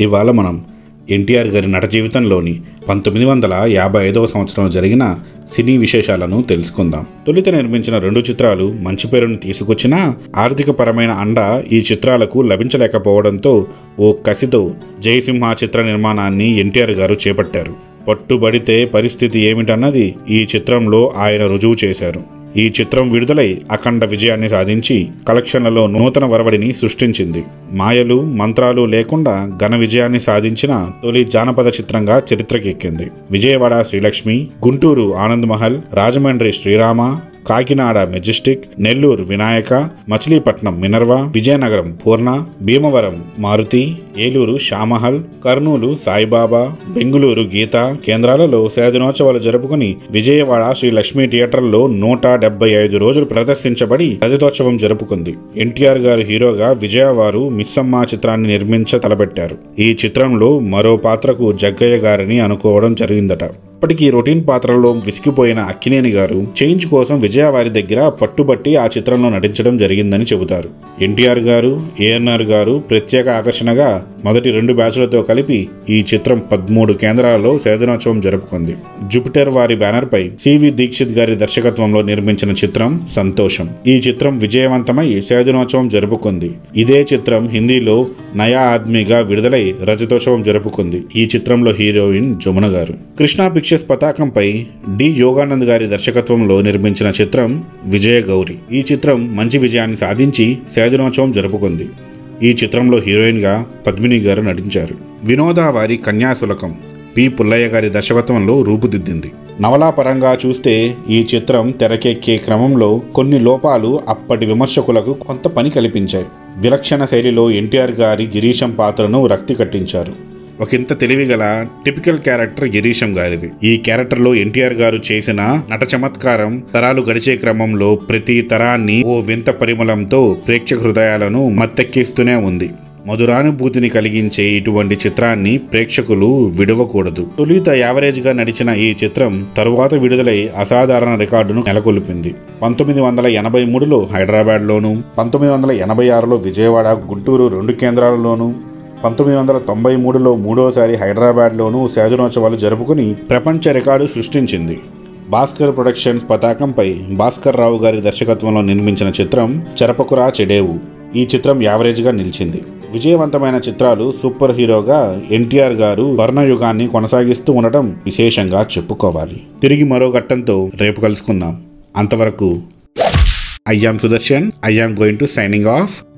ఇవాళ మనం ఎన్టీఆర్ గారి నట జీవితంలోని పంతొమ్మిది వందల యాభై ఐదవ సంవత్సరంలో జరిగిన సినీ విశేషాలను తెలుసుకుందాం తొలిత నిర్మించిన రెండు చిత్రాలు మంచి పేరును తీసుకొచ్చినా ఆర్థిక పరమైన అండ ఈ చిత్రాలకు లభించలేకపోవడంతో ఓ కసితో జయసింహ చిత్ర నిర్మాణాన్ని ఎన్టీఆర్ గారు చేపట్టారు పట్టుబడితే పరిస్థితి ఏమిటన్నది ఈ చిత్రంలో ఆయన రుజువు చేశారు ఈ చిత్రం విడుదలై అఖండ విజయాన్ని సాధించి కలెక్షన్లలో నూతన వరవడిని సృష్టించింది మాయలు మంత్రాలు లేకుండా ఘన విజయాన్ని సాధించిన తొలి జానపద చిత్రంగా చరిత్రకెక్కింది విజయవాడ శ్రీలక్ష్మి గుంటూరు ఆనంద్ మహల్ రాజమండ్రి శ్రీరామ కాకినాడ మెజెస్టిక్ నెల్లూరు వినాయక మచిలీపట్నం మినర్వా విజయనగరం పూర్ణ భీమవరం మారుతి ఏలూరు షామహల్ కర్నూలు సాయిబాబా బెంగుళూరు గీత కేంద్రాలలో సేదనోత్సవాలు జరుపుకుని విజయవాడ శ్రీ లక్ష్మీ థియేటర్లో నూట డెబ్బై ఐదు రోజులు ప్రదర్శించబడి రజతోత్సవం జరుపుకుంది ఎన్టీఆర్ గారు హీరోగా విజయ వారు మిస్సమ్మ చిత్రాన్ని నిర్మించ తలపెట్టారు ఈ చిత్రంలో మరో పాత్రకు జగ్గయ్య గారిని అనుకోవడం జరిగిందట ఇప్పటికీ రొటీన్ పాత్రల్లో విసిగిపోయిన అక్కినేని గారు చేంజ్ కోసం విజయ వారి దగ్గర పట్టుబట్టి ఆ చిత్రంలో నటించడం జరిగిందని చెబుతారు ఎన్టీఆర్ గారు ఏఎన్ఆర్ గారు ప్రత్యేక ఆకర్షణగా మొదటి రెండు బ్యాచ్లతో కలిపి ఈ చిత్రం పదమూడు కేంద్రాలలో సేదనోత్సవం జరుపుకుంది జూపిటర్ వారి బ్యానర్ పై సివి దీక్షిత్ గారి దర్శకత్వంలో నిర్మించిన చిత్రం సంతోషం ఈ చిత్రం విజయవంతమై సేదనోత్సవం జరుపుకుంది ఇదే చిత్రం హిందీలో నయా ఆద్మీగా విడుదలై రజతోత్సవం జరుపుకుంది ఈ చిత్రంలో హీరోయిన్ జమున గారు కృష్ణా పిక్చర్స్ పతాకంపై డి యోగానంద్ గారి దర్శకత్వంలో నిర్మించిన చిత్రం విజయ గౌరి ఈ చిత్రం మంచి విజయాన్ని సాధించి సేదనోత్సవం జరుపుకుంది ఈ చిత్రంలో హీరోయిన్గా పద్మిని గారు నటించారు వినోద వారి కన్యాశులకం పి పుల్లయ్య గారి దర్శకత్వంలో రూపుదిద్దింది నవలా పరంగా చూస్తే ఈ చిత్రం తెరకెక్కే క్రమంలో కొన్ని లోపాలు అప్పటి విమర్శకులకు కొంత పని కల్పించాయి విలక్షణ శైలిలో ఎన్టీఆర్ గారి గిరీశం పాత్రను రక్తి కట్టించారు ఒకంత తెలివిగల టిపికల్ క్యారెక్టర్ గిరీశం గారిది ఈ క్యారెక్టర్లో ఎన్టీఆర్ గారు చేసిన నట చమత్కారం తరాలు గడిచే క్రమంలో ప్రతి తరాన్ని ఓ వింత పరిమళంతో ప్రేక్షక హృదయాలను మత్తెక్కిస్తూనే ఉంది మధురానుభూతిని కలిగించే ఇటువంటి చిత్రాన్ని ప్రేక్షకులు విడవకూడదు తొలుత యావరేజ్ గా నడిచిన ఈ చిత్రం తరువాత విడుదలై అసాధారణ రికార్డును నెలకొల్పింది పంతొమ్మిది వందల ఎనభై మూడులో హైదరాబాద్లోను పంతొమ్మిది వందల ఎనభై ఆరులో విజయవాడ గుంటూరు రెండు కేంద్రాలలోనూ పంతొమ్మిది వందల తొంభై మూడులో మూడోసారి హైదరాబాద్లోనూ సేదనోత్సవాలు జరుపుకుని ప్రపంచ రికార్డు సృష్టించింది భాస్కర్ ప్రొడక్షన్స్ పతాకంపై భాస్కర్ రావు గారి దర్శకత్వంలో నిర్మించిన చిత్రం చెరపకురా చెడేవు ఈ చిత్రం యావరేజ్గా నిలిచింది విజయవంతమైన చిత్రాలు సూపర్ హీరోగా ఎన్టీఆర్ గారు వర్ణయుగాన్ని కొనసాగిస్తూ ఉండటం విశేషంగా చెప్పుకోవాలి తిరిగి మరో ఘట్టంతో రేపు కలుసుకుందాం అంతవరకు I am Sudarshan I am going to signing of